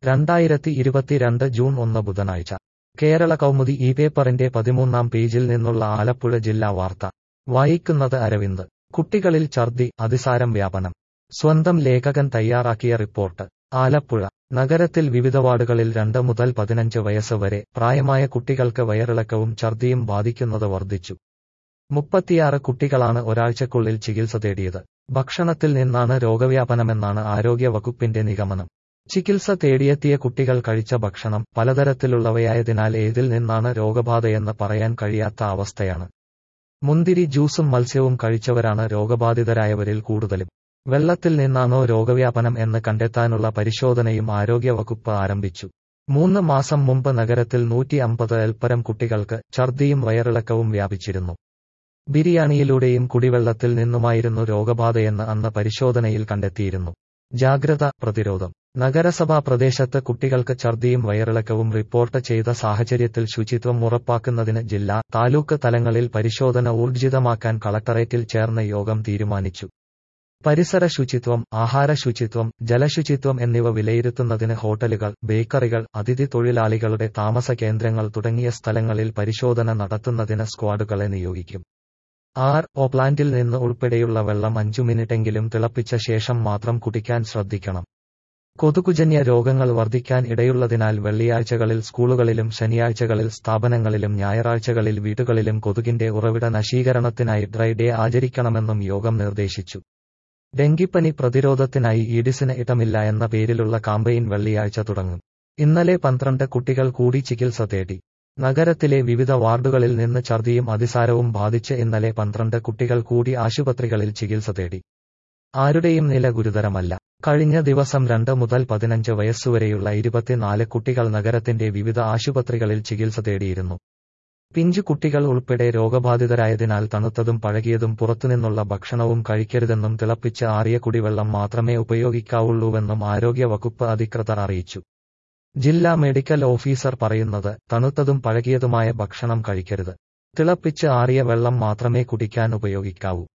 രണ്ടായിരത്തി ഇരുപത്തിരണ്ട് ജൂൺ ഒന്ന് ബുധനാഴ്ച കേരള കൗമുദി ഈ പേപ്പറിന്റെ പതിമൂന്നാം പേജിൽ നിന്നുള്ള ആലപ്പുഴ ജില്ലാ വാർത്ത വായിക്കുന്നത് അരവിന്ദ് കുട്ടികളിൽ ഛർദി അതിസാരം വ്യാപനം സ്വന്തം ലേഖകൻ തയ്യാറാക്കിയ റിപ്പോർട്ട് ആലപ്പുഴ നഗരത്തിൽ വിവിധ വാർഡുകളിൽ രണ്ട് മുതൽ പതിനഞ്ച് വയസ്സ് വരെ പ്രായമായ കുട്ടികൾക്ക് വയറിളക്കവും ഛർദിയും ബാധിക്കുന്നത് വർദ്ധിച്ചു മുപ്പത്തിയാറ് കുട്ടികളാണ് ഒരാഴ്ചക്കുള്ളിൽ ചികിത്സ തേടിയത് ഭക്ഷണത്തിൽ നിന്നാണ് രോഗവ്യാപനമെന്നാണ് ആരോഗ്യ വകുപ്പിന്റെ നിഗമനം ചികിത്സ തേടിയെത്തിയ കുട്ടികൾ കഴിച്ച ഭക്ഷണം പലതരത്തിലുള്ളവയായതിനാൽ ഏതിൽ നിന്നാണ് രോഗബാധയെന്ന് പറയാൻ കഴിയാത്ത അവസ്ഥയാണ് മുന്തിരി ജ്യൂസും മത്സ്യവും കഴിച്ചവരാണ് രോഗബാധിതരായവരിൽ കൂടുതലും വെള്ളത്തിൽ നിന്നാണോ രോഗവ്യാപനം എന്ന് കണ്ടെത്താനുള്ള പരിശോധനയും ആരോഗ്യവകുപ്പ് ആരംഭിച്ചു മൂന്ന് മാസം മുമ്പ് നഗരത്തിൽ നൂറ്റി അമ്പത് എൽപ്പരം കുട്ടികൾക്ക് ഛർദിയും വയറിളക്കവും വ്യാപിച്ചിരുന്നു ബിരിയാണിയിലൂടെയും കുടിവെള്ളത്തിൽ നിന്നുമായിരുന്നു രോഗബാധയെന്ന് അന്ന് പരിശോധനയിൽ കണ്ടെത്തിയിരുന്നു ജാഗ്രത പ്രതിരോധം നഗരസഭാ പ്രദേശത്ത് കുട്ടികൾക്ക് ഛർദിയും വയറിളക്കവും റിപ്പോർട്ട് ചെയ്ത സാഹചര്യത്തിൽ ശുചിത്വം ഉറപ്പാക്കുന്നതിന് ജില്ലാ താലൂക്ക് തലങ്ങളിൽ പരിശോധന ഊർജിതമാക്കാൻ കളക്ടറേറ്റിൽ ചേർന്ന യോഗം തീരുമാനിച്ചു പരിസര ശുചിത്വം ആഹാര ശുചിത്വം ജലശുചിത്വം എന്നിവ വിലയിരുത്തുന്നതിന് ഹോട്ടലുകൾ ബേക്കറികൾ അതിഥി തൊഴിലാളികളുടെ താമസ കേന്ദ്രങ്ങൾ തുടങ്ങിയ സ്ഥലങ്ങളിൽ പരിശോധന നടത്തുന്നതിന് സ്ക്വാഡുകളെ നിയോഗിക്കും ആർ ഒ പ്ലാന്റിൽ നിന്ന് ഉൾപ്പെടെയുള്ള വെള്ളം അഞ്ചു മിനിറ്റെങ്കിലും തിളപ്പിച്ച ശേഷം മാത്രം കുടിക്കാൻ ശ്രദ്ധിക്കണം കൊതുകുജന്യ രോഗങ്ങൾ വർദ്ധിക്കാൻ ഇടയുള്ളതിനാൽ വെള്ളിയാഴ്ചകളിൽ സ്കൂളുകളിലും ശനിയാഴ്ചകളിൽ സ്ഥാപനങ്ങളിലും ഞായറാഴ്ചകളിൽ വീടുകളിലും കൊതുകിന്റെ ഉറവിട നശീകരണത്തിനായി ഡ്രൈ ഡേ ആചരിക്കണമെന്നും യോഗം നിർദ്ദേശിച്ചു ഡെങ്കിപ്പനി പ്രതിരോധത്തിനായി ഈഡിസിന് ഇടമില്ല എന്ന പേരിലുള്ള കാമ്പയിൻ വെള്ളിയാഴ്ച തുടങ്ങും ഇന്നലെ പന്ത്രണ്ട് കുട്ടികൾ കൂടി ചികിത്സ തേടി നഗരത്തിലെ വിവിധ വാർഡുകളിൽ നിന്ന് ഛർദിയും അതിസാരവും ബാധിച്ച് ഇന്നലെ പന്ത്രണ്ട് കുട്ടികൾ കൂടി ആശുപത്രികളിൽ ചികിത്സ തേടി ആരുടെയും നില ഗുരുതരമല്ല കഴിഞ്ഞ ദിവസം രണ്ട് മുതൽ പതിനഞ്ച് വയസ്സുവരെയുള്ള ഇരുപത്തിനാല് കുട്ടികൾ നഗരത്തിന്റെ വിവിധ ആശുപത്രികളിൽ ചികിത്സ തേടിയിരുന്നു പിഞ്ചു കുട്ടികൾ ഉൾപ്പെടെ രോഗബാധിതരായതിനാൽ തണുത്തതും പഴകിയതും പുറത്തുനിന്നുള്ള ഭക്ഷണവും കഴിക്കരുതെന്നും തിളപ്പിച്ച് ആറിയ കുടിവെള്ളം മാത്രമേ ഉപയോഗിക്കാവുള്ളൂവെന്നും ആരോഗ്യ വകുപ്പ് അധികൃതർ അറിയിച്ചു ജില്ലാ മെഡിക്കൽ ഓഫീസർ പറയുന്നത് തണുത്തതും പഴകിയതുമായ ഭക്ഷണം കഴിക്കരുത് തിളപ്പിച്ച് ആറിയ വെള്ളം മാത്രമേ കുടിക്കാൻ ഉപയോഗിക്കാവൂ